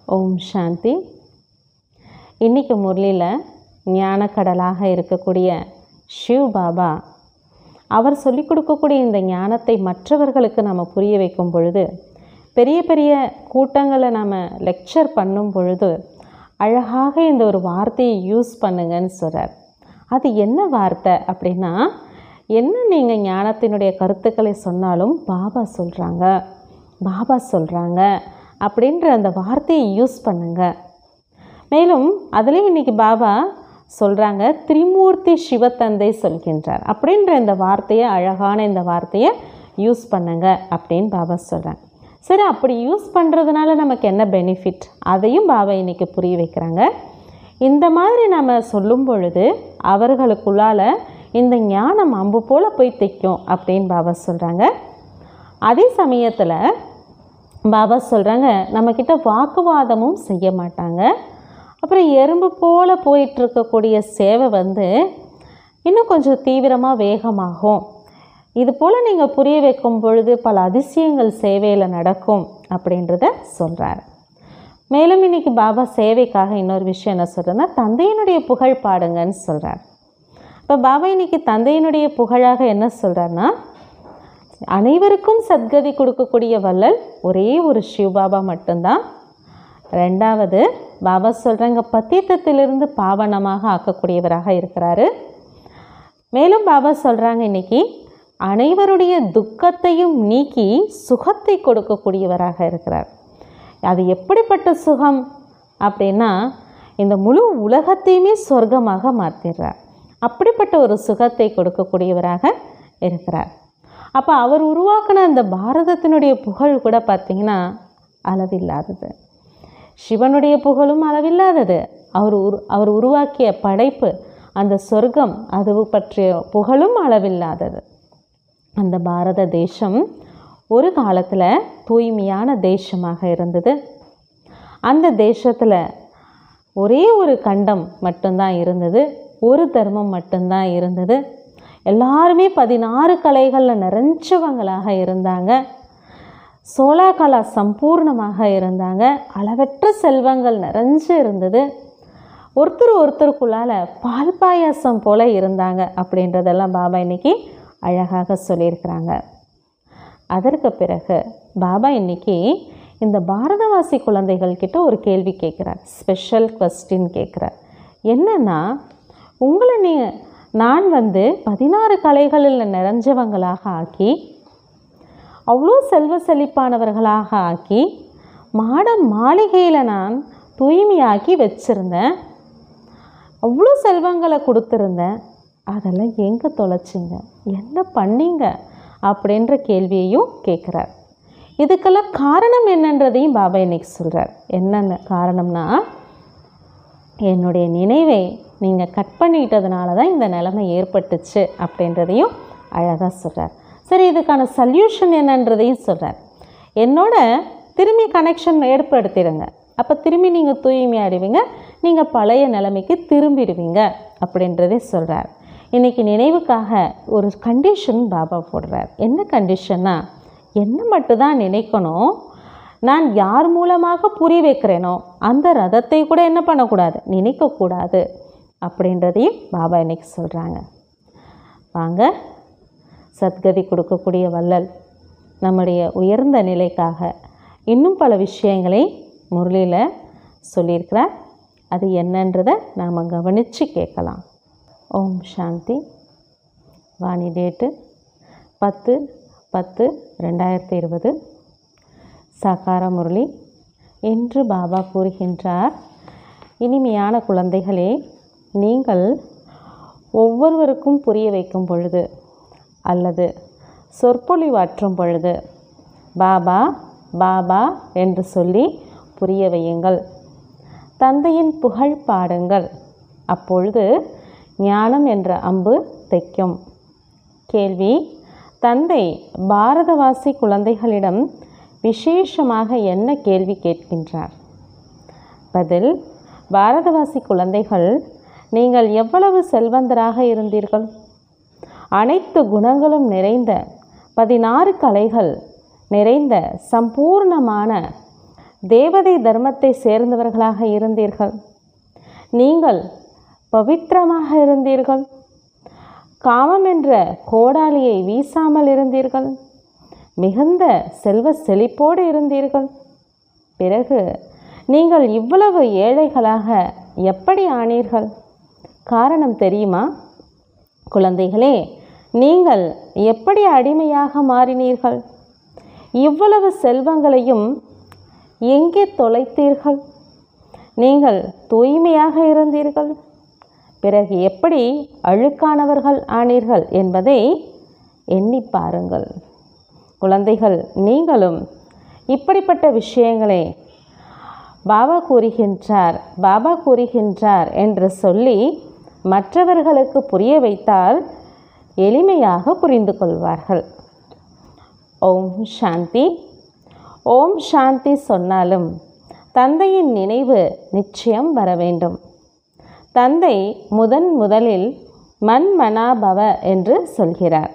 ஓம் சாந்தி இன்னைக்கு முரளியில் ஞானக்கடலாக இருக்கக்கூடிய ஷிவ் பாபா அவர் சொல்லிக் கொடுக்கக்கூடிய இந்த ஞானத்தை மற்றவர்களுக்கு நம்ம புரிய வைக்கும் பொழுது பெரிய பெரிய கூட்டங்களை நம்ம லெக்சர் பண்ணும் பொழுது அழகாக இந்த ஒரு வார்த்தையை யூஸ் பண்ணுங்கன்னு சொல்கிறார் அது என்ன வார்த்தை அப்படின்னா என்ன நீங்கள் ஞானத்தினுடைய கருத்துக்களை சொன்னாலும் பாபா சொல்கிறாங்க பாபா சொல்கிறாங்க அப்படின்ற அந்த வார்த்தையை யூஸ் பண்ணுங்க மேலும் அதுலேயும் இன்னைக்கு பாபா சொல்கிறாங்க திரிமூர்த்தி சிவத்தந்தை சொல்கின்றார் அப்படின்ற இந்த வார்த்தையை அழகான இந்த வார்த்தையை யூஸ் பண்ணுங்க அப்படின்னு பாபா சொல்கிறாங்க சரி அப்படி யூஸ் பண்ணுறதுனால நமக்கு என்ன பெனிஃபிட் அதையும் பாபா இன்னைக்கு புரிய வைக்கிறாங்க இந்த மாதிரி நம்ம சொல்லும் பொழுது அவர்களுக்குள்ளால இந்த ஞானம் அம்பு போல் போய் தைக்கும் அப்படின்னு பாபா சொல்கிறாங்க அதே சமயத்தில் பாபா சொல்கிறாங்க நம்மக்கிட்ட வாக்குவாதமும் செய்ய மாட்டாங்க அப்புறம் எறும்பு போல் போயிட்டுருக்கக்கூடிய சேவை வந்து இன்னும் கொஞ்சம் தீவிரமாக வேகமாகும் இது போல் நீங்கள் புரிய வைக்கும் பொழுது பல அதிசயங்கள் சேவையில் நடக்கும் அப்படின்றத சொல்கிறார் மேலும் இன்னைக்கு பாபா சேவைக்காக இன்னொரு விஷயம் என்ன சொல்கிறேன்னா தந்தையினுடைய புகழ் பாடுங்கன்னு சொல்கிறார் இப்போ பாபா இன்னைக்கு தந்தையினுடைய புகழாக என்ன சொல்கிறாருன்னா அனைவருக்கும் சத்கதி கொடுக்கக்கூடிய வள்ளல் ஒரே ஒரு சிவபாபா மட்டும்தான் ரெண்டாவது பாபா சொல்கிறாங்க பத்தீத்தத்திலிருந்து பாவனமாக ஆக்கக்கூடியவராக இருக்கிறாரு மேலும் பாபா சொல்கிறாங்க இன்னைக்கு அனைவருடைய துக்கத்தையும் நீக்கி சுகத்தை கொடுக்கக்கூடியவராக இருக்கிறார் அது எப்படிப்பட்ட சுகம் அப்படின்னா இந்த முழு உலகத்தையுமே சொர்க்கமாக மாற்றிடுறார் அப்படிப்பட்ட ஒரு சுகத்தை கொடுக்கக்கூடியவராக இருக்கிறார் அப்போ அவர் உருவாக்கின அந்த பாரதத்தினுடைய புகழ் கூட பார்த்திங்கன்னா அளவில்லாதது சிவனுடைய புகழும் அளவில்லாதது அவர் உரு அவர் உருவாக்கிய படைப்பு அந்த சொர்க்கம் அது பற்றிய புகழும் அளவில்லாதது அந்த பாரத தேசம் ஒரு காலத்தில் தூய்மையான தேசமாக இருந்தது அந்த தேசத்தில் ஒரே ஒரு கண்டம் மட்டும்தான் இருந்தது ஒரு தர்மம் மட்டும்தான் இருந்தது எல்லாருமே பதினாறு கலைகளில் நிறைஞ்சவங்களாக இருந்தாங்க சோலா கலா சம்பூர்ணமாக இருந்தாங்க அளவற்ற செல்வங்கள் நிறைஞ்சு இருந்தது ஒருத்தர் ஒருத்தருக்குள்ளால் பால் பாயாசம் போல் இருந்தாங்க அப்படின்றதெல்லாம் பாபா இன்னைக்கு அழகாக சொல்லியிருக்கிறாங்க அதற்கு பிறகு பாபா இன்னைக்கு இந்த பாரதவாசி குழந்தைகள் கிட்ட ஒரு கேள்வி கேட்குறார் ஸ்பெஷல் கொஸ்டின் கேட்குறார் என்னன்னா உங்களை நீ நான் வந்து பதினாறு கலைகளில் நிறைஞ்சவங்களாக ஆக்கி அவ்வளோ செல்வ செழிப்பானவர்களாக ஆக்கி மாட மாளிகையில் நான் தூய்மையாக்கி வச்சுருந்தேன் அவ்வளோ செல்வங்களை கொடுத்துருந்தேன் அதெல்லாம் எங்கே தொலைச்சிங்க என்ன பண்ணீங்க அப்படின்ற கேள்வியையும் கேட்குறார் இதுக்கெல்லாம் காரணம் என்னன்றதையும் பாபா இன்னைக்கு சொல்கிறார் என்னென்ன காரணம்னா என்னுடைய நினைவை நீங்கள் கட் பண்ணிட்டதுனால தான் இந்த நிலைமை ஏற்பட்டுச்சு அப்படின்றதையும் அழகாக சொல்கிறார் சரி இதுக்கான சல்யூஷன் என்னன்றதையும் சொல்கிறார் என்னோட திரும்பி கனெக்ஷன் ஏற்படுத்திடுங்க அப்போ திரும்பி நீங்கள் தூய்மையாடுவீங்க நீங்கள் பழைய நிலைமைக்கு திரும்பிடுவீங்க அப்படின்றதே சொல்கிறார் இன்றைக்கி நினைவுக்காக ஒரு கண்டிஷன் பாபா போடுறார் என்ன கண்டிஷன்னா என்ன மட்டும்தான் நினைக்கணும் நான் யார் மூலமாக புரிய வைக்கிறேனோ அந்த ரதத்தை கூட என்ன பண்ணக்கூடாது நினைக்கக்கூடாது அப்படின்றதையும் பாபா இன்னைக்கு சொல்கிறாங்க வாங்க சத்கதி கொடுக்கக்கூடிய வள்ளல் நம்முடைய உயர்ந்த நிலைக்காக இன்னும் பல விஷயங்களை முரளியில் சொல்லியிருக்கிறார் அது என்னன்றதை நாம் கவனித்து கேட்கலாம் ஓம் சாந்தி வாணி டேட்டு பத்து பத்து ரெண்டாயிரத்தி இருபது சாக்கார முரளி என்று பாபா கூறுகின்றார் இனிமையான குழந்தைகளே நீங்கள் ஒவ்வொருவருக்கும் புரிய வைக்கும் பொழுது அல்லது சொற்பொழிவாற்றும் பொழுது பாபா பாபா என்று சொல்லி புரிய வையுங்கள் தந்தையின் புகழ் பாடுங்கள் அப்பொழுது ஞானம் என்ற அம்பு தைக்கும் கேள்வி தந்தை பாரதவாசி குழந்தைகளிடம் விசேஷமாக என்ன கேள்வி கேட்கின்றார் பதில் பாரதவாசி குழந்தைகள் நீங்கள் எவ்வளவு செல்வந்தராக இருந்தீர்கள் அனைத்து குணங்களும் நிறைந்த பதினாறு கலைகள் நிறைந்த சம்பூர்ணமான தேவதை தர்மத்தை சேர்ந்தவர்களாக இருந்தீர்கள் நீங்கள் பவித்திரமாக இருந்தீர்கள் காமம் என்ற கோடாலியை வீசாமல் இருந்தீர்கள் மிகுந்த செல்வ செழிப்போடு இருந்தீர்கள் பிறகு நீங்கள் இவ்வளவு ஏழைகளாக எப்படி ஆனீர்கள் காரணம் தெரியுமா குழந்தைகளே நீங்கள் எப்படி அடிமையாக மாறினீர்கள் இவ்வளவு செல்வங்களையும் எங்கே தொலைத்தீர்கள் நீங்கள் தூய்மையாக இருந்தீர்கள் பிறகு எப்படி அழுக்கானவர்கள் ஆனீர்கள் என்பதை எண்ணி பாருங்கள் குழந்தைகள் நீங்களும் இப்படிப்பட்ட விஷயங்களை பாபா கூறுகின்றார் பாபா கூறுகின்றார் என்று சொல்லி மற்றவர்களுக்கு புரிய வைத்தால் எளிமையாக புரிந்து கொள்வார்கள் ஓம் சாந்தி ஓம் சாந்தி சொன்னாலும் தந்தையின் நினைவு நிச்சயம் வர வேண்டும் தந்தை முதன் முதலில் மண் மனாபவ என்று சொல்கிறார்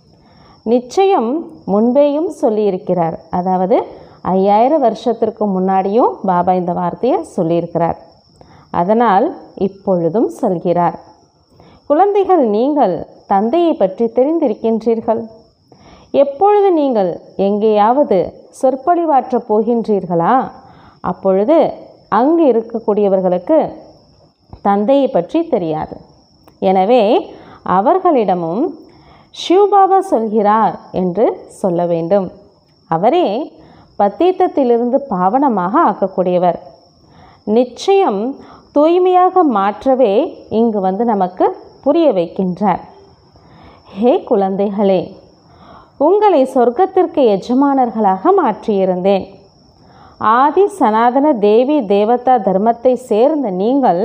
நிச்சயம் முன்பேயும் சொல்லியிருக்கிறார் அதாவது ஐயாயிரம் வருஷத்திற்கு முன்னாடியும் பாபா இந்த வார்த்தையை சொல்லியிருக்கிறார் அதனால் இப்பொழுதும் சொல்கிறார் குழந்தைகள் நீங்கள் தந்தையை பற்றி தெரிந்திருக்கின்றீர்கள் எப்பொழுது நீங்கள் எங்கேயாவது சொற்பொழிவாற்றப் போகின்றீர்களா அப்பொழுது அங்கு இருக்கக்கூடியவர்களுக்கு தந்தையை பற்றி தெரியாது எனவே அவர்களிடமும் சிவபாபா சொல்கிறார் என்று சொல்ல வேண்டும் அவரே பத்தீத்தத்திலிருந்து பாவனமாக ஆக்கக்கூடியவர் நிச்சயம் தூய்மையாக மாற்றவே இங்கு வந்து நமக்கு புரிய வைக்கின்றார் ஹே குழந்தைகளே உங்களை சொர்க்கத்திற்கு எஜமானர்களாக மாற்றியிருந்தேன் ஆதி சனாதன தேவி தேவதா தர்மத்தை சேர்ந்த நீங்கள்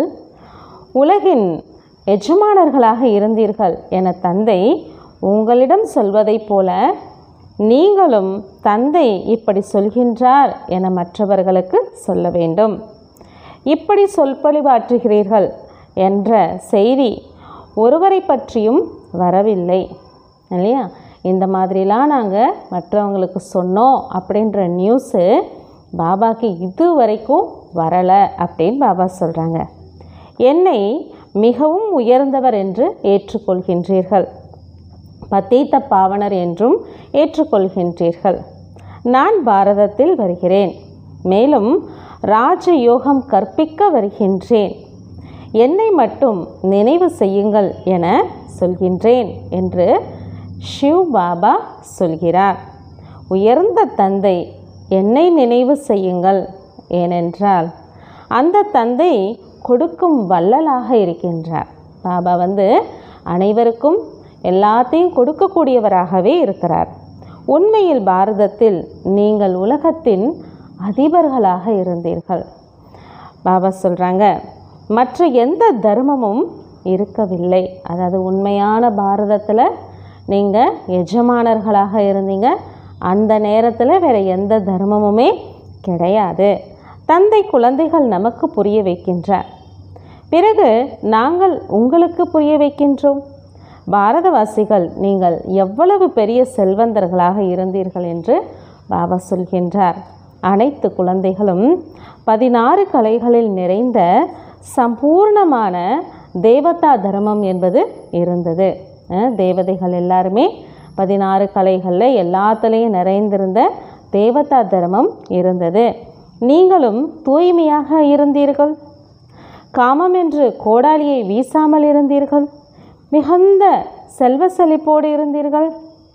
உலகின் எஜமானர்களாக இருந்தீர்கள் என தந்தை உங்களிடம் சொல்வதைப் போல நீங்களும் தந்தை இப்படி சொல்கின்றார் என மற்றவர்களுக்கு சொல்ல வேண்டும் இப்படி சொற்பொழிவாற்றுகிறீர்கள் என்ற செய்தி ஒருவரை பற்றியும் வரவில்லை இல்லையா இந்த மாதிரிலாம் நாங்கள் மற்றவங்களுக்கு சொன்னோம் அப்படின்ற நியூஸு பாபாக்கு இது வரைக்கும் வரலை அப்படின்னு பாபா சொல்கிறாங்க என்னை மிகவும் உயர்ந்தவர் என்று ஏற்றுக்கொள்கின்றீர்கள் பத்தீத்த பாவனர் என்றும் ஏற்றுக்கொள்கின்றீர்கள் நான் பாரதத்தில் வருகிறேன் மேலும் ராஜயோகம் கற்பிக்க வருகின்றேன் என்னை மட்டும் நினைவு செய்யுங்கள் என சொல்கின்றேன் என்று ஷிவ் பாபா சொல்கிறார் உயர்ந்த தந்தை என்னை நினைவு செய்யுங்கள் ஏனென்றால் அந்த தந்தை கொடுக்கும் வள்ளலாக இருக்கின்றார் பாபா வந்து அனைவருக்கும் எல்லாத்தையும் கொடுக்கக்கூடியவராகவே இருக்கிறார் உண்மையில் பாரதத்தில் நீங்கள் உலகத்தின் அதிபர்களாக இருந்தீர்கள் பாபா சொல்கிறாங்க மற்ற எந்த தர்மமும் இருக்கவில்லை அதாவது உண்மையான பாரதத்தில் நீங்கள் எஜமானர்களாக இருந்தீங்க அந்த நேரத்தில் வேறு எந்த தர்மமுமே கிடையாது தந்தை குழந்தைகள் நமக்கு புரிய வைக்கின்றார் பிறகு நாங்கள் உங்களுக்கு புரிய வைக்கின்றோம் பாரதவாசிகள் நீங்கள் எவ்வளவு பெரிய செல்வந்தர்களாக இருந்தீர்கள் என்று பாபா சொல்கின்றார் அனைத்து குழந்தைகளும் பதினாறு கலைகளில் நிறைந்த சம்பூர்ணமான தேவதா தர்மம் என்பது இருந்தது அஹ் தேவதைகள் எல்லாருமே பதினாறு கலைகளில் எல்லாத்துலேயும் நிறைந்திருந்த தேவதா தர்மம் இருந்தது நீங்களும் தூய்மையாக இருந்தீர்கள் காமம் என்று கோடாலியை வீசாமல் இருந்தீர்கள் மிகுந்த செல்வ செழிப்போடு இருந்தீர்கள்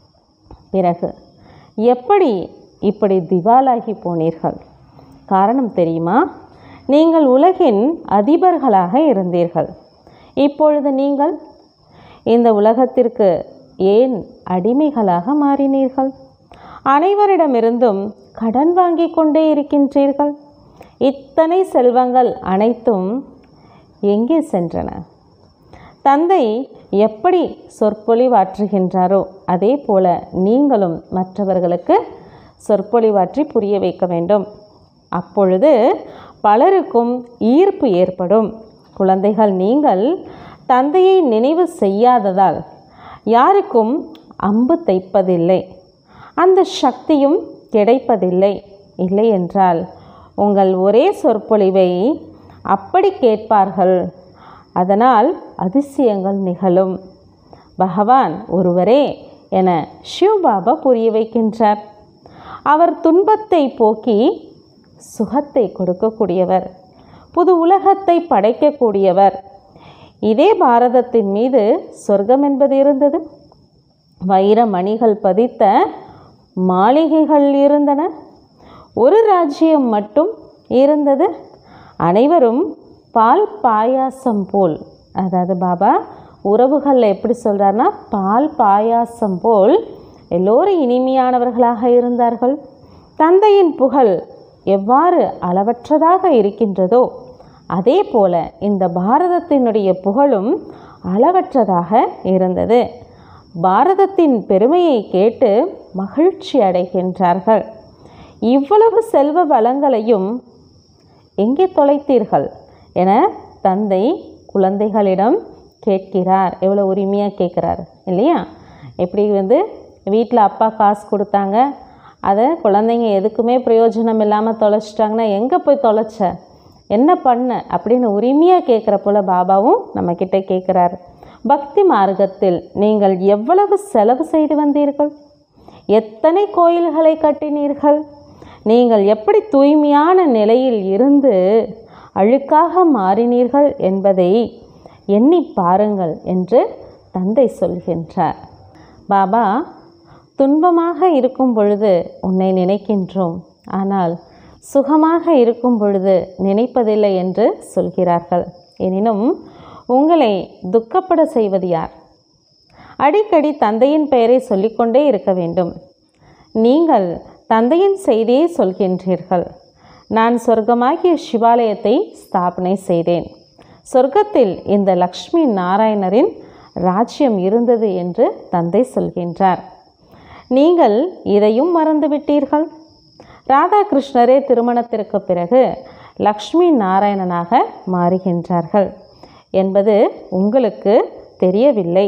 பிறகு எப்படி இப்படி திவாலாகி போனீர்கள் காரணம் தெரியுமா நீங்கள் உலகின் அதிபர்களாக இருந்தீர்கள் இப்பொழுது நீங்கள் இந்த உலகத்திற்கு ஏன் அடிமைகளாக மாறினீர்கள் அனைவரிடமிருந்தும் கடன் வாங்கி கொண்டே இருக்கின்றீர்கள் இத்தனை செல்வங்கள் அனைத்தும் எங்கே சென்றன தந்தை எப்படி சொற்பொழிவாற்றுகின்றாரோ அதே போல நீங்களும் மற்றவர்களுக்கு சொற்பொழிவாற்றி புரிய வைக்க வேண்டும் அப்பொழுது பலருக்கும் ஈர்ப்பு ஏற்படும் குழந்தைகள் நீங்கள் தந்தையை நினைவு செய்யாததால் யாருக்கும் அம்பு தைப்பதில்லை அந்த சக்தியும் கிடைப்பதில்லை இல்லை என்றால் உங்கள் ஒரே சொற்பொழிவை அப்படி கேட்பார்கள் அதனால் அதிசயங்கள் நிகழும் பகவான் ஒருவரே என சிவபாபா புரிய வைக்கின்றார் அவர் துன்பத்தை போக்கி சுகத்தை கொடுக்கக்கூடியவர் புது உலகத்தை படைக்கக்கூடியவர் இதே பாரதத்தின் மீது சொர்க்கம் என்பது இருந்தது வைர மணிகள் பதித்த மாளிகைகள் இருந்தன ஒரு ராஜ்யம் மட்டும் இருந்தது அனைவரும் பால் பாயாசம் போல் அதாவது பாபா உறவுகளில் எப்படி சொல்கிறாருன்னா பால் பாயாசம் போல் எல்லோரும் இனிமையானவர்களாக இருந்தார்கள் தந்தையின் புகழ் எவ்வாறு அளவற்றதாக இருக்கின்றதோ அதே போல இந்த பாரதத்தினுடைய புகழும் அளவற்றதாக இருந்தது பாரதத்தின் பெருமையை கேட்டு மகிழ்ச்சி அடைகின்றார்கள் இவ்வளவு செல்வ வளங்களையும் எங்கே தொலைத்தீர்கள் என தந்தை குழந்தைகளிடம் கேட்கிறார் எவ்வளோ உரிமையாக கேட்குறாரு இல்லையா எப்படி வந்து வீட்டில் அப்பா காசு கொடுத்தாங்க அதை குழந்தைங்க எதுக்குமே பிரயோஜனம் இல்லாமல் தொலைச்சிட்டாங்கன்னா எங்கே போய் தொலைச்ச என்ன பண்ண அப்படின்னு உரிமையாக கேட்குற போல பாபாவும் நம்மக்கிட்ட கேட்குறாரு பக்தி மார்க்கத்தில் நீங்கள் எவ்வளவு செலவு செய்து வந்தீர்கள் எத்தனை கோயில்களை கட்டினீர்கள் நீங்கள் எப்படி தூய்மையான நிலையில் இருந்து அழுக்காக மாறினீர்கள் என்பதை எண்ணி பாருங்கள் என்று தந்தை சொல்கின்றார் பாபா துன்பமாக இருக்கும் பொழுது உன்னை நினைக்கின்றோம் ஆனால் சுகமாக இருக்கும் பொழுது நினைப்பதில்லை என்று சொல்கிறார்கள் எனினும் உங்களை துக்கப்பட செய்வது யார் அடிக்கடி தந்தையின் பெயரை சொல்லிக்கொண்டே இருக்க வேண்டும் நீங்கள் தந்தையின் செய்தியை சொல்கின்றீர்கள் நான் சொர்க்கமாகிய சிவாலயத்தை ஸ்தாபனை செய்தேன் சொர்க்கத்தில் இந்த லக்ஷ்மி நாராயணரின் ராஜ்யம் இருந்தது என்று தந்தை சொல்கின்றார் நீங்கள் இதையும் மறந்துவிட்டீர்கள் ராதாகிருஷ்ணரே திருமணத்திற்கு பிறகு லக்ஷ்மி நாராயணனாக மாறுகின்றார்கள் என்பது உங்களுக்கு தெரியவில்லை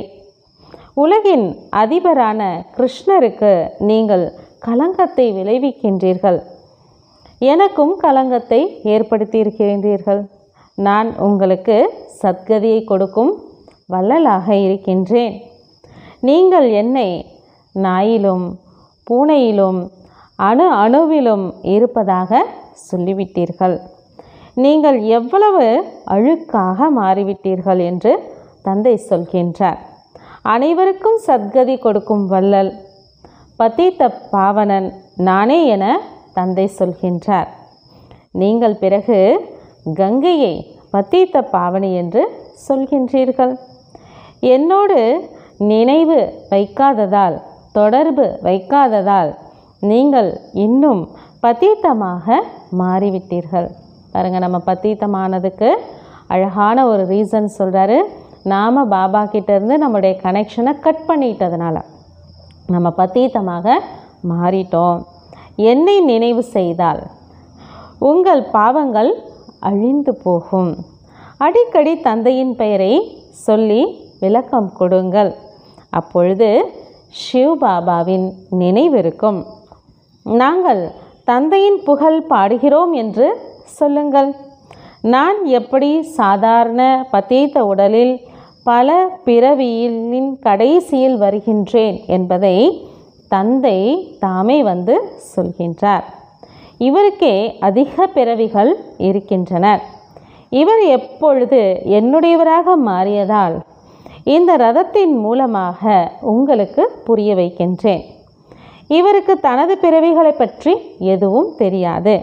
உலகின் அதிபரான கிருஷ்ணருக்கு நீங்கள் களங்கத்தை விளைவிக்கின்றீர்கள் எனக்கும் களங்கத்தை ஏற்படுத்தியிருக்கின்றீர்கள் நான் உங்களுக்கு சத்கதியை கொடுக்கும் வள்ளலாக இருக்கின்றேன் நீங்கள் என்னை நாயிலும் பூனையிலும் அணு அணுவிலும் இருப்பதாக சொல்லிவிட்டீர்கள் நீங்கள் எவ்வளவு அழுக்காக மாறிவிட்டீர்கள் என்று தந்தை சொல்கின்றார் அனைவருக்கும் சத்கதி கொடுக்கும் வள்ளல் பதீத்த பாவனன் நானே என தந்தை சொல்கின்றார் நீங்கள் பிறகு கங்கையை பத்தீத்த பாவனி என்று சொல்கின்றீர்கள் என்னோடு நினைவு வைக்காததால் தொடர்பு வைக்காததால் நீங்கள் இன்னும் பத்தீத்தமாக மாறிவிட்டீர்கள் பாருங்க நம்ம பத்தீத்தமானதுக்கு அழகான ஒரு ரீசன் சொல்கிறாரு நாம் பாபா கிட்ட இருந்து நம்முடைய கனெக்ஷனை கட் பண்ணிட்டதுனால நம்ம பத்தீத்தமாக மாறிட்டோம் என்னை நினைவு செய்தால் உங்கள் பாவங்கள் அழிந்து போகும் அடிக்கடி தந்தையின் பெயரை சொல்லி விளக்கம் கொடுங்கள் அப்பொழுது சிவ் பாபாவின் நினைவிருக்கும் நாங்கள் தந்தையின் புகழ் பாடுகிறோம் என்று சொல்லுங்கள் நான் எப்படி சாதாரண பத்தீத்த உடலில் பல பிறவியின் கடைசியில் வருகின்றேன் என்பதை தந்தை தாமே வந்து சொல்கின்றார் இவருக்கே அதிக பிறவிகள் இருக்கின்றன இவர் எப்பொழுது என்னுடையவராக மாறியதால் இந்த ரதத்தின் மூலமாக உங்களுக்கு புரிய வைக்கின்றேன் இவருக்கு தனது பிறவிகளை பற்றி எதுவும் தெரியாது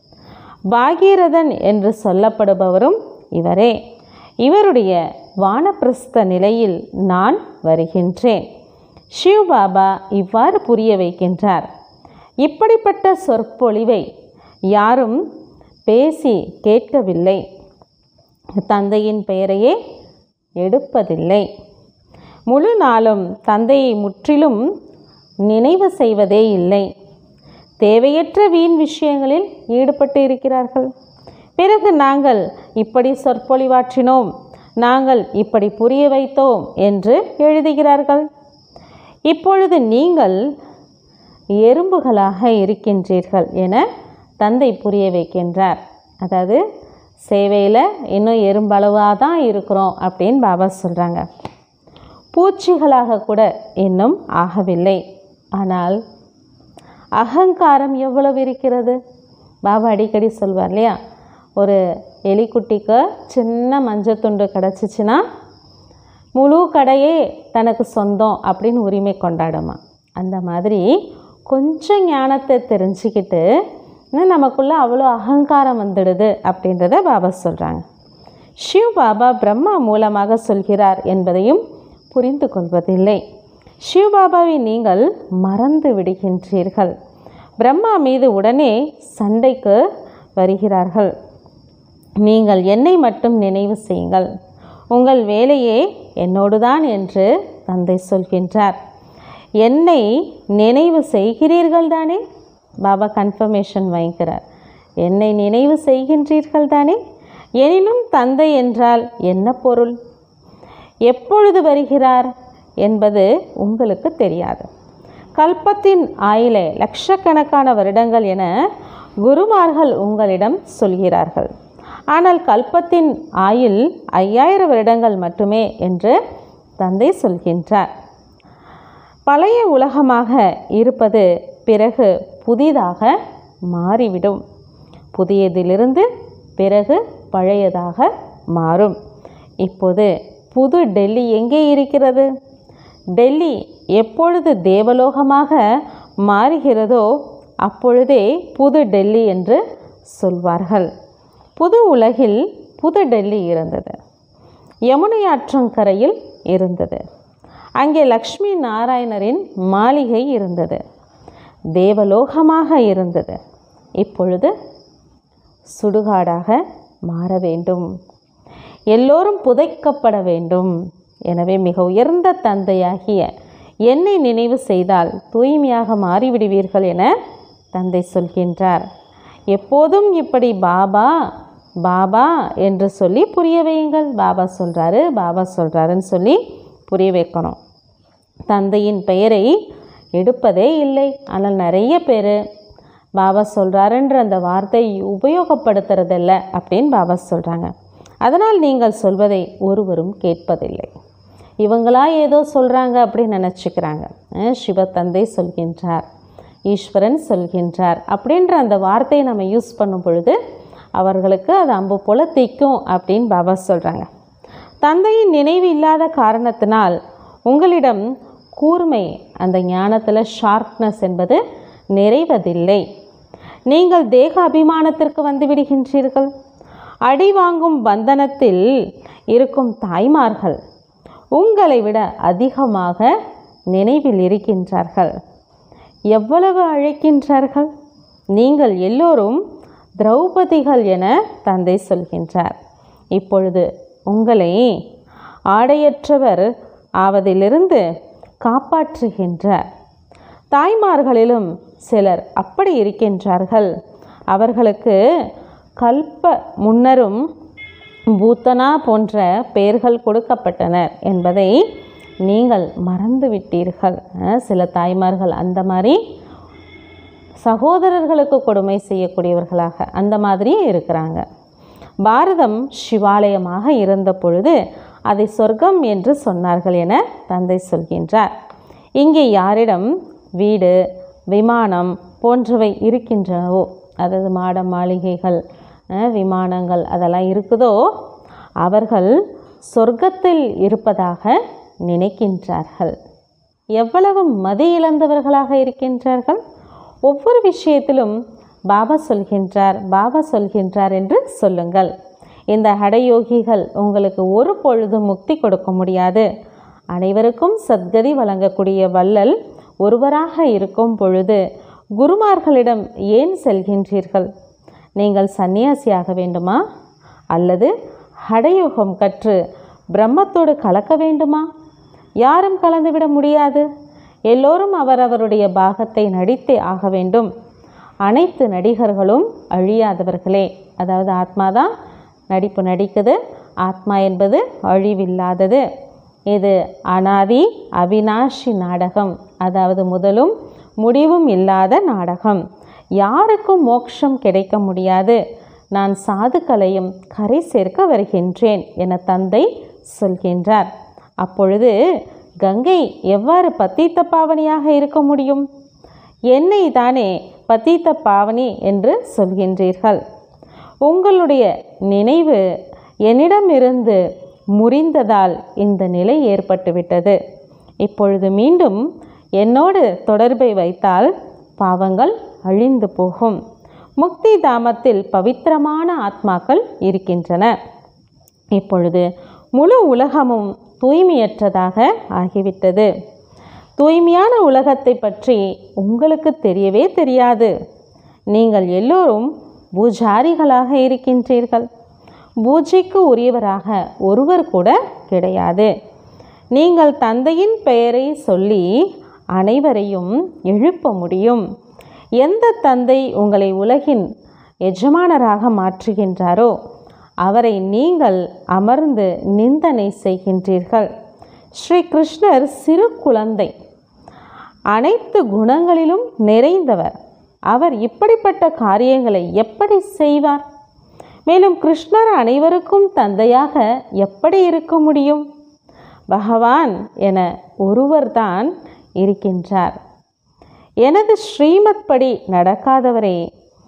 பாகீரதன் என்று சொல்லப்படுபவரும் இவரே இவருடைய வானப்பிரஸ்த நிலையில் நான் வருகின்றேன் ஷிவ் பாபா இவ்வாறு புரிய வைக்கின்றார் இப்படிப்பட்ட சொற்பொழிவை யாரும் பேசி கேட்கவில்லை தந்தையின் பெயரையே எடுப்பதில்லை முழு நாளும் தந்தையை முற்றிலும் நினைவு செய்வதே இல்லை தேவையற்ற வீண் விஷயங்களில் ஈடுபட்டு இருக்கிறார்கள் பிறகு நாங்கள் இப்படி சொற்பொழிவாற்றினோம் நாங்கள் இப்படி புரிய வைத்தோம் என்று எழுதுகிறார்கள் இப்பொழுது நீங்கள் எறும்புகளாக இருக்கின்றீர்கள் என தந்தை புரிய வைக்கின்றார் அதாவது சேவையில் இன்னும் எறும்பளவாக தான் இருக்கிறோம் அப்படின்னு பாபா சொல்கிறாங்க பூச்சிகளாக கூட இன்னும் ஆகவில்லை ஆனால் அகங்காரம் எவ்வளவு இருக்கிறது பாபா அடிக்கடி சொல்வார் இல்லையா ஒரு எலிக்குட்டிக்கு சின்ன மஞ்சள் துண்டு கிடச்சிச்சின்னா முழு கடையே தனக்கு சொந்தம் அப்படின்னு உரிமை கொண்டாடுமா அந்த மாதிரி கொஞ்சம் ஞானத்தை தெரிஞ்சுக்கிட்டு இன்னும் நமக்குள்ளே அவ்வளோ அகங்காரம் வந்துடுது அப்படின்றத பாபா சொல்கிறாங்க ஷிவ் பாபா பிரம்மா மூலமாக சொல்கிறார் என்பதையும் புரிந்து கொள்வதில்லை ஷிவ் பாபாவை நீங்கள் மறந்து விடுகின்றீர்கள் பிரம்மா மீது உடனே சண்டைக்கு வருகிறார்கள் நீங்கள் என்னை மட்டும் நினைவு செய்யுங்கள் உங்கள் வேலையே என்னோடுதான் என்று தந்தை சொல்கின்றார் என்னை நினைவு செய்கிறீர்கள் தானே பாபா கன்ஃபர்மேஷன் வாங்கிக்கிறார் என்னை நினைவு செய்கின்றீர்கள் தானே எனினும் தந்தை என்றால் என்ன பொருள் எப்பொழுது வருகிறார் என்பது உங்களுக்கு தெரியாது கல்பத்தின் ஆயிலே லட்சக்கணக்கான வருடங்கள் என குருமார்கள் உங்களிடம் சொல்கிறார்கள் ஆனால் கல்பத்தின் ஆயுள் ஐயாயிரம் வருடங்கள் மட்டுமே என்று தந்தை சொல்கின்றார் பழைய உலகமாக இருப்பது பிறகு புதிதாக மாறிவிடும் புதியதிலிருந்து பிறகு பழையதாக மாறும் இப்போது புது டெல்லி எங்கே இருக்கிறது டெல்லி எப்பொழுது தேவலோகமாக மாறுகிறதோ அப்பொழுதே புது டெல்லி என்று சொல்வார்கள் புது உலகில் புது டெல்லி இருந்தது யமுனை ஆற்றங்கரையில் இருந்தது அங்கே லக்ஷ்மி நாராயணரின் மாளிகை இருந்தது தேவலோகமாக இருந்தது இப்பொழுது சுடுகாடாக மாற வேண்டும் எல்லோரும் புதைக்கப்பட வேண்டும் எனவே மிக உயர்ந்த தந்தையாகிய என்னை நினைவு செய்தால் தூய்மையாக மாறிவிடுவீர்கள் என தந்தை சொல்கின்றார் எப்போதும் இப்படி பாபா பாபா என்று சொல்லி புரிய வையுங்கள் பாபா சொல்கிறாரு பாபா சொல்கிறாருன்னு சொல்லி புரிய வைக்கணும் தந்தையின் பெயரை எடுப்பதே இல்லை ஆனால் நிறைய பேர் பாபா சொல்கிறாருன்ற அந்த வார்த்தையை உபயோகப்படுத்துறதில்ல அப்படின்னு பாபா சொல்கிறாங்க அதனால் நீங்கள் சொல்வதை ஒருவரும் கேட்பதில்லை இவங்களா ஏதோ சொல்கிறாங்க அப்படின்னு நினச்சிக்கிறாங்க அஹ் சிவத்தந்தை சொல்கின்றார் ஈஸ்வரன் சொல்கின்றார் அப்படின்ற அந்த வார்த்தையை நம்ம யூஸ் பண்ணும் பொழுது அவர்களுக்கு அது அம்பு போல திக்கும் அப்படின்னு பாபா சொல்கிறாங்க தந்தையின் நினைவு இல்லாத காரணத்தினால் உங்களிடம் கூர்மை அந்த ஞானத்தில் ஷார்ப்னஸ் என்பது நிறைவதில்லை நீங்கள் தேக அபிமானத்திற்கு வந்து விடுகின்றீர்கள் அடி வாங்கும் பந்தனத்தில் இருக்கும் தாய்மார்கள் உங்களை விட அதிகமாக நினைவில் இருக்கின்றார்கள் எவ்வளவு அழைக்கின்றார்கள் நீங்கள் எல்லோரும் திரௌபதிகள் என தந்தை சொல்கின்றார் இப்பொழுது உங்களை ஆடையற்றவர் ஆவதிலிருந்து காப்பாற்றுகின்றார் தாய்மார்களிலும் சிலர் அப்படி இருக்கின்றார்கள் அவர்களுக்கு கல்ப முன்னரும் பூத்தனா போன்ற பெயர்கள் கொடுக்கப்பட்டனர் என்பதை நீங்கள் மறந்துவிட்டீர்கள் அஹ் சில தாய்மார்கள் அந்த மாதிரி சகோதரர்களுக்கு கொடுமை செய்யக்கூடியவர்களாக அந்த மாதிரியே இருக்கிறாங்க பாரதம் சிவாலயமாக இருந்த பொழுது அதை சொர்க்கம் என்று சொன்னார்கள் என தந்தை சொல்கின்றார் இங்கே யாரிடம் வீடு விமானம் போன்றவை இருக்கின்றனவோ அதாவது மாட மாளிகைகள் அஹ், விமானங்கள் அதெல்லாம் இருக்குதோ அவர்கள் சொர்க்கத்தில் இருப்பதாக நினைக்கின்றார்கள் எவ்வளவு மதி இழந்தவர்களாக இருக்கின்றார்கள் ஒவ்வொரு விஷயத்திலும் பாபா சொல்கின்றார் பாபா சொல்கின்றார் என்று சொல்லுங்கள் இந்த ஹடயோகிகள் உங்களுக்கு ஒரு பொழுதும் முக்தி கொடுக்க முடியாது அனைவருக்கும் சத்கதி வழங்கக்கூடிய வள்ளல் ஒருவராக இருக்கும் பொழுது குருமார்களிடம் ஏன் செல்கின்றீர்கள் நீங்கள் சந்நியாசியாக வேண்டுமா அல்லது ஹடயோகம் கற்று பிரம்மத்தோடு கலக்க வேண்டுமா யாரும் கலந்துவிட முடியாது எல்லோரும் அவரவருடைய பாகத்தை நடித்தே ஆக வேண்டும் அனைத்து நடிகர்களும் அழியாதவர்களே அதாவது ஆத்மா தான் நடிப்பு நடிக்குது ஆத்மா என்பது அழிவில்லாதது இது அனாதி அவினாஷி நாடகம் அதாவது முதலும் முடிவும் இல்லாத நாடகம் யாருக்கும் மோட்சம் கிடைக்க முடியாது நான் சாதுக்களையும் கரை சேர்க்க வருகின்றேன் என தந்தை சொல்கின்றார் அப்பொழுது கங்கை எவ்வாறு பத்தீத்த பாவனியாக இருக்க முடியும் என்னை தானே பத்தீத்த பாவனி என்று சொல்கின்றீர்கள் உங்களுடைய நினைவு என்னிடமிருந்து முறிந்ததால் இந்த நிலை ஏற்பட்டுவிட்டது இப்பொழுது மீண்டும் என்னோடு தொடர்பை வைத்தால் பாவங்கள் அழிந்து போகும் முக்தி தாமத்தில் பவித்திரமான ஆத்மாக்கள் இருக்கின்றன இப்பொழுது முழு உலகமும் தூய்மையற்றதாக ஆகிவிட்டது தூய்மையான உலகத்தை பற்றி உங்களுக்கு தெரியவே தெரியாது நீங்கள் எல்லோரும் பூஜாரிகளாக இருக்கின்றீர்கள் பூஜைக்கு உரியவராக ஒருவர் கூட கிடையாது நீங்கள் தந்தையின் பெயரை சொல்லி அனைவரையும் எழுப்ப முடியும் எந்த தந்தை உங்களை உலகின் எஜமானராக மாற்றுகின்றாரோ அவரை நீங்கள் அமர்ந்து நிந்தனை செய்கின்றீர்கள் ஸ்ரீ கிருஷ்ணர் சிறு குழந்தை அனைத்து குணங்களிலும் நிறைந்தவர் அவர் இப்படிப்பட்ட காரியங்களை எப்படி செய்வார் மேலும் கிருஷ்ணர் அனைவருக்கும் தந்தையாக எப்படி இருக்க முடியும் பகவான் என ஒருவர்தான் இருக்கின்றார் எனது ஸ்ரீமத் படி நடக்காதவரே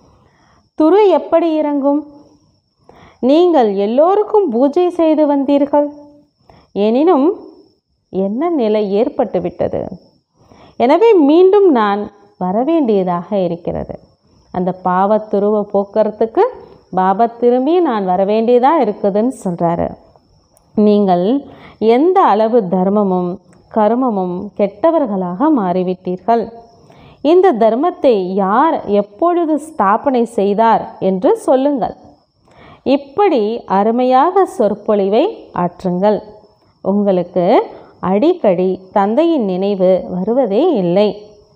துரு எப்படி இறங்கும் நீங்கள் எல்லோருக்கும் பூஜை செய்து வந்தீர்கள் எனினும் என்ன நிலை ஏற்பட்டுவிட்டது எனவே மீண்டும் நான் வரவேண்டியதாக இருக்கிறது அந்த பாவத்துருவ போக்குறதுக்கு பாபா திரும்பி நான் வரவேண்டியதாக இருக்குதுன்னு சொல்கிறாரு நீங்கள் எந்த அளவு தர்மமும் கர்மமும் கெட்டவர்களாக மாறிவிட்டீர்கள் இந்த தர்மத்தை யார் எப்பொழுது ஸ்தாபனை செய்தார் என்று சொல்லுங்கள் இப்படி அருமையாக சொற்பொழிவை ஆற்றுங்கள் உங்களுக்கு அடிக்கடி தந்தையின் நினைவு வருவதே இல்லை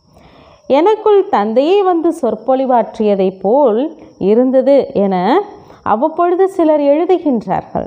எனக்குள் தந்தையே வந்து சொற்பொழிவாற்றியதைப் போல் இருந்தது என அவ்வப்பொழுது சிலர் எழுதுகின்றார்கள்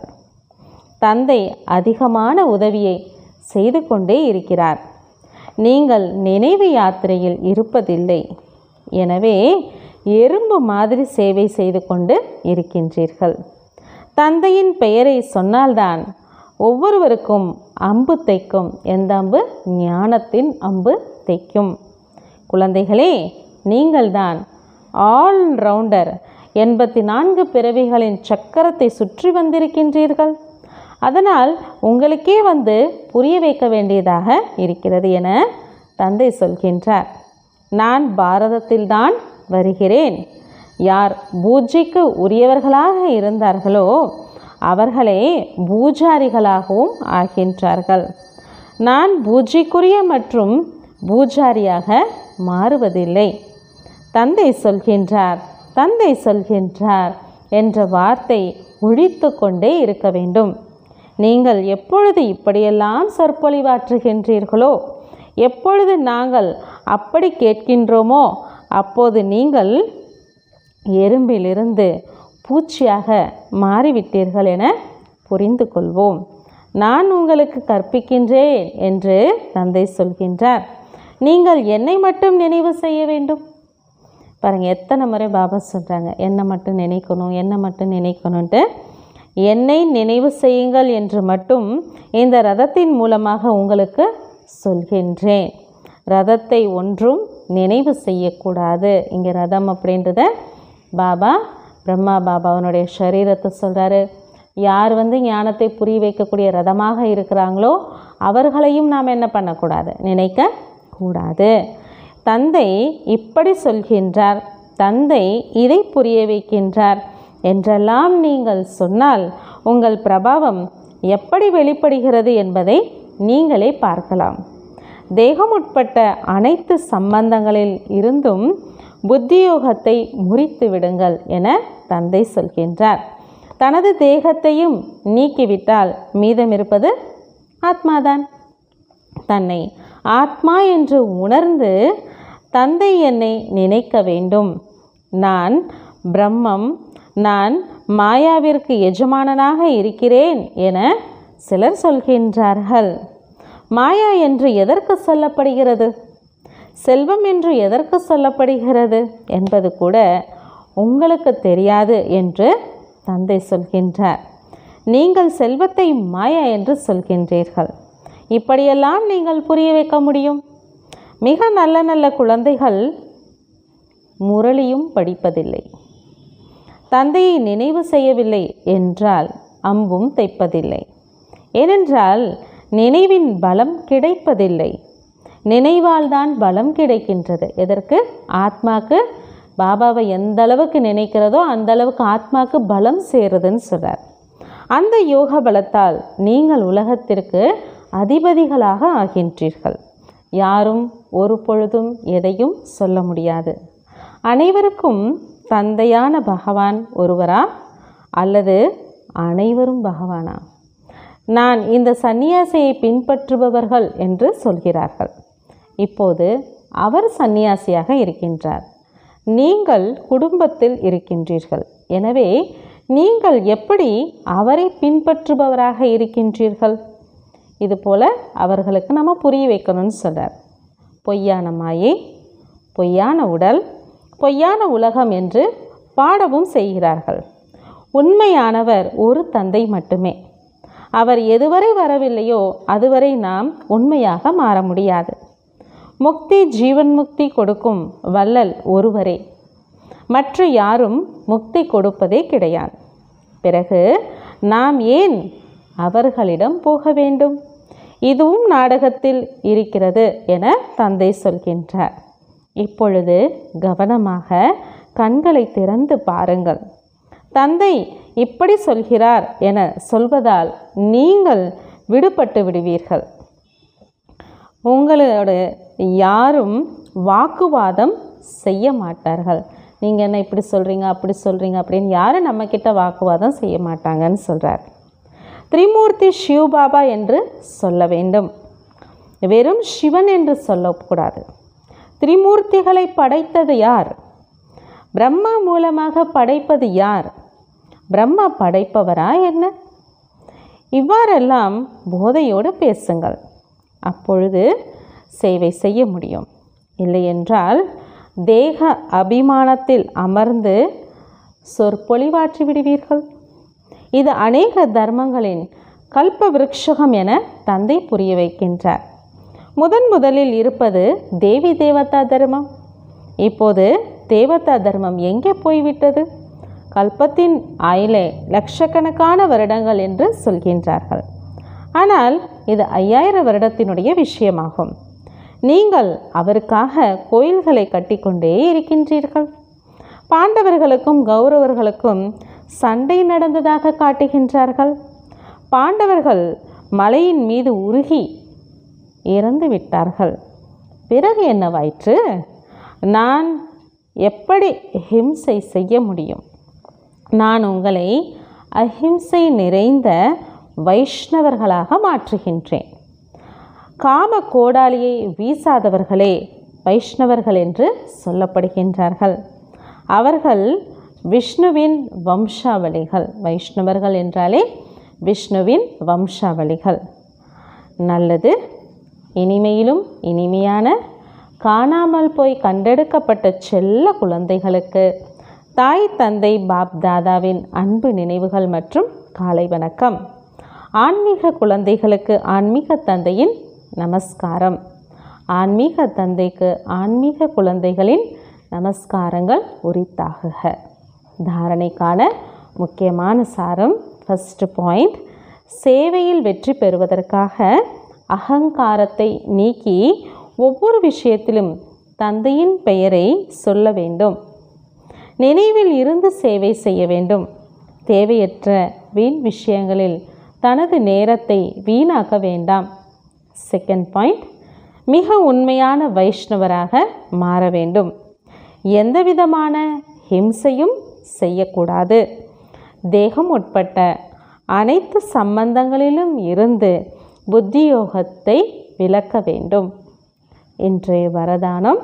தந்தை அதிகமான உதவியை செய்து கொண்டே இருக்கிறார் நீங்கள் நினைவு யாத்திரையில் இருப்பதில்லை எனவே எறும்பு மாதிரி சேவை செய்து கொண்டு இருக்கின்றீர்கள் தந்தையின் பெயரை சொன்னால்தான் ஒவ்வொருவருக்கும் அம்பு தைக்கும் எந்த அம்பு ஞானத்தின் அம்பு தைக்கும் குழந்தைகளே நீங்கள்தான் ஆல் ரவுண்டர் எண்பத்தி நான்கு பிறவிகளின் சக்கரத்தை சுற்றி வந்திருக்கின்றீர்கள் அதனால் உங்களுக்கே வந்து புரிய வைக்க வேண்டியதாக இருக்கிறது என தந்தை சொல்கின்றார் நான் பாரதத்தில்தான் வருகிறேன் யார் பூஜைக்கு உரியவர்களாக இருந்தார்களோ அவர்களே பூஜாரிகளாகவும் ஆகின்றார்கள் நான் பூஜைக்குரிய மற்றும் பூஜாரியாக மாறுவதில்லை தந்தை சொல்கின்றார் தந்தை சொல்கின்றார் என்ற வார்த்தை ஒழித்து கொண்டே இருக்க வேண்டும் நீங்கள் எப்பொழுது இப்படியெல்லாம் சொற்பொழிவாற்றுகின்றீர்களோ எப்பொழுது நாங்கள் அப்படி கேட்கின்றோமோ அப்போது நீங்கள் எறும்பிலிருந்து பூச்சியாக மாறிவிட்டீர்கள் என புரிந்து கொள்வோம் நான் உங்களுக்கு கற்பிக்கின்றேன் என்று தந்தை சொல்கின்றார் நீங்கள் என்னை மட்டும் நினைவு செய்ய வேண்டும் பாருங்கள் எத்தனை முறை பாபா சொல்கிறாங்க என்னை மட்டும் நினைக்கணும் என்னை மட்டும் நினைக்கணுன்ட்டு என்னை நினைவு செய்யுங்கள் என்று மட்டும் இந்த ரதத்தின் மூலமாக உங்களுக்கு சொல்கின்றேன் ரதத்தை ஒன்றும் நினைவு செய்யக்கூடாது இங்கே ரதம் அப்படின்றத பாபா பிரம்மா பாபா அவனுடைய சரீரத்தை சொல்கிறாரு யார் வந்து ஞானத்தை புரிய வைக்கக்கூடிய ரதமாக இருக்கிறாங்களோ அவர்களையும் நாம் என்ன பண்ணக்கூடாது நினைக்க கூடாது தந்தை இப்படி சொல்கின்றார் தந்தை இதை புரிய வைக்கின்றார் என்றெல்லாம் நீங்கள் சொன்னால் உங்கள் பிரபாவம் எப்படி வெளிப்படுகிறது என்பதை நீங்களே பார்க்கலாம் தேகம் உட்பட்ட அனைத்து சம்பந்தங்களில் இருந்தும் புத்தியோகத்தை முறித்து விடுங்கள் என தந்தை சொல்கின்றார் தனது தேகத்தையும் நீக்கிவிட்டால் மீதமிருப்பது ஆத்மாதான் தன்னை ஆத்மா என்று உணர்ந்து தந்தை என்னை நினைக்க வேண்டும் நான் பிரம்மம் நான் மாயாவிற்கு எஜமானனாக இருக்கிறேன் என சிலர் சொல்கின்றார்கள் மாயா என்று எதற்கு சொல்லப்படுகிறது செல்வம் என்று எதற்கு சொல்லப்படுகிறது என்பது கூட உங்களுக்கு தெரியாது என்று தந்தை சொல்கின்றார் நீங்கள் செல்வத்தை மாயா என்று சொல்கின்றீர்கள் இப்படியெல்லாம் நீங்கள் புரிய வைக்க முடியும் மிக நல்ல நல்ல குழந்தைகள் முரளியும் படிப்பதில்லை தந்தையை நினைவு செய்யவில்லை என்றால் அம்பும் தைப்பதில்லை ஏனென்றால் நினைவின் பலம் கிடைப்பதில்லை நினைவால் தான் பலம் கிடைக்கின்றது எதற்கு ஆத்மாக்கு பாபாவை எந்த அளவுக்கு நினைக்கிறதோ அந்த அளவுக்கு ஆத்மாக்கு பலம் சேருதுன்னு சொல்கிறார் அந்த யோக பலத்தால் நீங்கள் உலகத்திற்கு அதிபதிகளாக ஆகின்றீர்கள் யாரும் ஒரு பொழுதும் எதையும் சொல்ல முடியாது அனைவருக்கும் தந்தையான பகவான் ஒருவரா அல்லது அனைவரும் பகவானா நான் இந்த சந்நியாசியை பின்பற்றுபவர்கள் என்று சொல்கிறார்கள் இப்போது அவர் சந்நியாசியாக இருக்கின்றார் நீங்கள் குடும்பத்தில் இருக்கின்றீர்கள் எனவே நீங்கள் எப்படி அவரை பின்பற்றுபவராக இருக்கின்றீர்கள் இதுபோல் அவர்களுக்கு நம்ம புரிய வைக்கணும்னு சொல்கிறார் பொய்யான மாயை பொய்யான உடல் பொய்யான உலகம் என்று பாடவும் செய்கிறார்கள் உண்மையானவர் ஒரு தந்தை மட்டுமே அவர் எதுவரை வரவில்லையோ அதுவரை நாம் உண்மையாக மாற முடியாது முக்தி ஜீவன் முக்தி கொடுக்கும் வள்ளல் ஒருவரே மற்ற யாரும் முக்தி கொடுப்பதே கிடையாது பிறகு நாம் ஏன் அவர்களிடம் போக வேண்டும் இதுவும் நாடகத்தில் இருக்கிறது என தந்தை சொல்கின்றார் இப்பொழுது கவனமாக கண்களை திறந்து பாருங்கள் தந்தை இப்படி சொல்கிறார் என சொல்வதால் நீங்கள் விடுபட்டு விடுவீர்கள் உங்களோட யாரும் வாக்குவாதம் செய்ய மாட்டார்கள் நீங்கள் என்ன இப்படி சொல்கிறீங்க அப்படி சொல்கிறீங்க அப்படின்னு யாரும் நம்மக்கிட்ட வாக்குவாதம் செய்ய மாட்டாங்கன்னு சொல்கிறார் திரிமூர்த்தி சிவபாபா என்று சொல்ல வேண்டும் வெறும் சிவன் என்று சொல்லக்கூடாது திரிமூர்த்திகளை படைத்தது யார் பிரம்மா மூலமாக படைப்பது யார் பிரம்மா படைப்பவரா என்ன இவ்வாறெல்லாம் போதையோடு பேசுங்கள் அப்பொழுது சேவை செய்ய முடியும் இல்லையென்றால் தேக அபிமானத்தில் அமர்ந்து சொற்பொழிவாற்றி விடுவீர்கள் இது அநேக தர்மங்களின் கல்ப விருட்சகம் என தந்தை புரிய வைக்கின்றார் முதன் முதலில் இருப்பது தேவி தேவதா தர்மம் இப்போது தேவதா தர்மம் எங்கே போய்விட்டது கல்பத்தின் ஆயிலே லட்சக்கணக்கான வருடங்கள் என்று சொல்கின்றார்கள் ஆனால் இது ஐயாயிரம் வருடத்தினுடைய விஷயமாகும் நீங்கள் அவருக்காக கோயில்களை கட்டிக்கொண்டே இருக்கின்றீர்கள் பாண்டவர்களுக்கும் கௌரவர்களுக்கும் சண்டை நடந்ததாக காட்டுகின்றார்கள் பாண்டவர்கள் மலையின் மீது உருகி இறந்து விட்டார்கள் பிறகு என்னவாயிற்று நான் எப்படி ஹிம்சை செய்ய முடியும் நான் உங்களை அஹிம்சை நிறைந்த வைஷ்ணவர்களாக மாற்றுகின்றேன் காம கோடாலியை வீசாதவர்களே வைஷ்ணவர்கள் என்று சொல்லப்படுகின்றார்கள் அவர்கள் விஷ்ணுவின் வம்சாவளிகள் வைஷ்ணவர்கள் என்றாலே விஷ்ணுவின் வம்சாவளிகள் நல்லது இனிமையிலும் இனிமையான காணாமல் போய் கண்டெடுக்கப்பட்ட செல்ல குழந்தைகளுக்கு தாய் தந்தை பாப் தாதாவின் அன்பு நினைவுகள் மற்றும் காலை வணக்கம் ஆன்மீக குழந்தைகளுக்கு ஆன்மீக தந்தையின் நமஸ்காரம் ஆன்மீக தந்தைக்கு ஆன்மீக குழந்தைகளின் நமஸ்காரங்கள் உரித்தாகுக தாரணைக்கான முக்கியமான சாரம் ஃபஸ்ட்டு பாயிண்ட் சேவையில் வெற்றி பெறுவதற்காக அகங்காரத்தை நீக்கி ஒவ்வொரு விஷயத்திலும் தந்தையின் பெயரை சொல்ல வேண்டும் நினைவில் இருந்து சேவை செய்ய வேண்டும் தேவையற்ற வீண் விஷயங்களில் தனது நேரத்தை வீணாக்க வேண்டாம் செகண்ட் பாயிண்ட் மிக உண்மையான வைஷ்ணவராக மாற வேண்டும் எந்த விதமான ஹிம்சையும் செய்யக்கூடாது தேகம் உட்பட்ட அனைத்து சம்பந்தங்களிலும் இருந்து புத்தியோகத்தை விளக்க வேண்டும் இன்றைய வரதானம்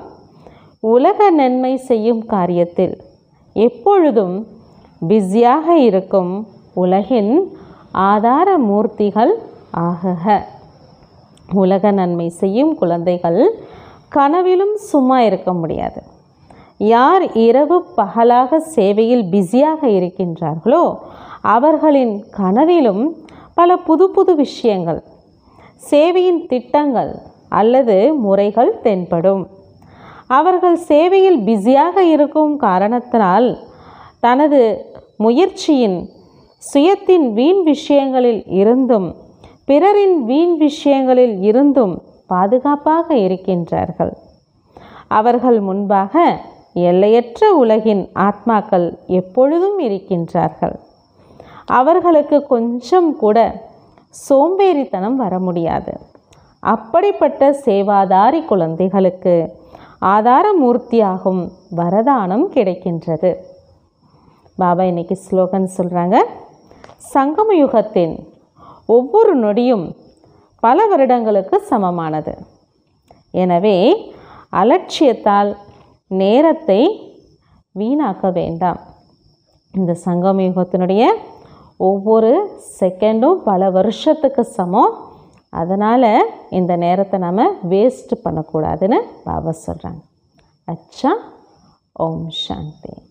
உலக நன்மை செய்யும் காரியத்தில் எப்பொழுதும் பிஸியாக இருக்கும் உலகின் ஆதார மூர்த்திகள் ஆகுக உலக நன்மை செய்யும் குழந்தைகள் கனவிலும் சும்மா இருக்க முடியாது யார் இரவு பகலாக சேவையில் பிஸியாக இருக்கின்றார்களோ அவர்களின் கனவிலும் பல புது புது விஷயங்கள் சேவையின் திட்டங்கள் அல்லது முறைகள் தென்படும் அவர்கள் சேவையில் பிஸியாக இருக்கும் காரணத்தினால் தனது முயற்சியின் சுயத்தின் வீண் விஷயங்களில் இருந்தும் பிறரின் வீண் விஷயங்களில் இருந்தும் பாதுகாப்பாக இருக்கின்றார்கள் அவர்கள் முன்பாக எல்லையற்ற உலகின் ஆத்மாக்கள் எப்பொழுதும் இருக்கின்றார்கள் அவர்களுக்கு கொஞ்சம் கூட சோம்பேறித்தனம் வர முடியாது அப்படிப்பட்ட சேவாதாரி குழந்தைகளுக்கு ஆதாரமூர்த்தியாகும் வரதானம் கிடைக்கின்றது பாபா இன்னைக்கு ஸ்லோகன் சொல்கிறாங்க சங்கம யுகத்தின் ஒவ்வொரு நொடியும் பல வருடங்களுக்கு சமமானது எனவே அலட்சியத்தால் நேரத்தை வீணாக்க வேண்டாம் இந்த சங்கம யுகத்தினுடைய ஒவ்வொரு செகண்டும் பல வருஷத்துக்கு சமம் அதனால் இந்த நேரத்தை நம்ம வேஸ்ட் பண்ணக்கூடாதுன்னு பாபா சொல்கிறாங்க அச்சா ஓம் சாந்தி